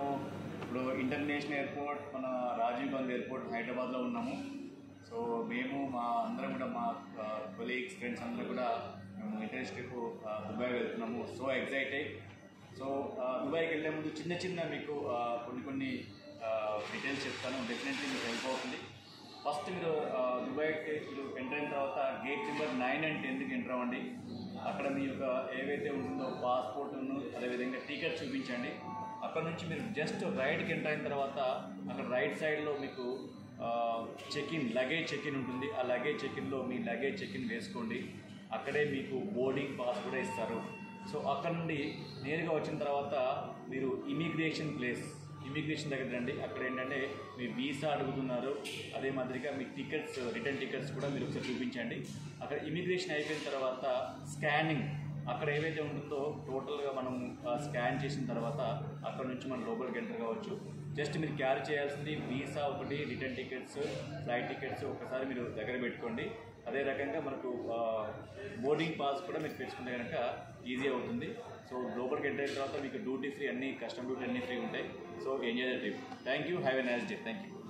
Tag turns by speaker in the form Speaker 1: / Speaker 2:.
Speaker 1: ఇప్పుడు international airport మన Rajiv Gandhi airport హైదరాబాద్లో ఉన్నాము సో మేము మా అందరం కూడా మా కొలీగ్స్ ఫ్రెండ్స్ అందరూ కూడా మేము ఇంటర్నేషనల్ ట్రిప్ దుబాయ్ వెళ్తున్నాము సో ఎగ్జైటెడ్ సో ఆ, దుబాయ్కి వెళ్ళే ముందు చిన్న చిన్న మీకు ఆ, కొన్ని కొన్ని డీటెయిల్స్ చెప్తాను డెఫినెట్లీ మీకు హెల్ప్ అవుతుంది ఫస్ట్ మీరు ఆ, దుబాయ్కి మీరు ఎంటర్ అయిన తర్వాత గేట్ నెంబర్ నైన్ అండ్ టెన్త్కి ఎంటర్ అవ్వండి అక్కడ మీ యొక్క ఏవైతే ఉంటుందో పాస్పోర్ట్ను అదేవిధంగా టికెట్ చూపించండి అక్కడ నుంచి మీరు జస్ట్ రైట్కి ఎంటర్ అయిన తర్వాత అక్కడ రైట్ సైడ్లో మీకు check in luggage check in ఉంటుంది ఆ లగేజ్ చెక్ ఇన్లో మీ లగేజ్ చెక్ ఇన్ వేసుకోండి అక్కడే మీకు బోర్డింగ్ పాస్ కూడా ఇస్తారు సో అక్కడ నుండి నేరుగా వచ్చిన తర్వాత మీరు ఇమిగ్రేషన్ ప్లేస్ ఇమిగ్రేషన్ దగ్గర రండి అక్కడ ఏంటంటే మీ వీసా అడుగుతున్నారు అదే మాదిరిగా మీ టికెట్స్ రిటర్న్ టికెట్స్ కూడా మీరు ఒకసారి చూపించండి అక్కడ ఇమిగ్రేషన్ అయిపోయిన తర్వాత స్కానింగ్ అక్కడ ఏవైతే ఉంటుందో టోటల్గా మనం స్కాన్ చేసిన తర్వాత అక్కడ నుంచి మనం లోపలికి ఎంటర్ కావచ్చు జస్ట్ మీరు క్యారీ చేయాల్సింది వీసా ఒకటి రిటర్న్ టికెట్స్ ఫ్లైట్ టికెట్స్ ఒకసారి మీరు దగ్గర పెట్టుకోండి అదే రకంగా మనకు బోర్డింగ్ పాస్ కూడా మీరు పెట్టుకుంటే కనుక ఈజీ అవుతుంది సో లోపలికి ఎంటర్ అయిన తర్వాత మీకు డ్యూటీ ఫ్రీ అన్ని కస్టమ్ డ్యూటీ అన్ని ఫ్రీ ఉంటాయి so enjoy the trip thank you have a nice day thank you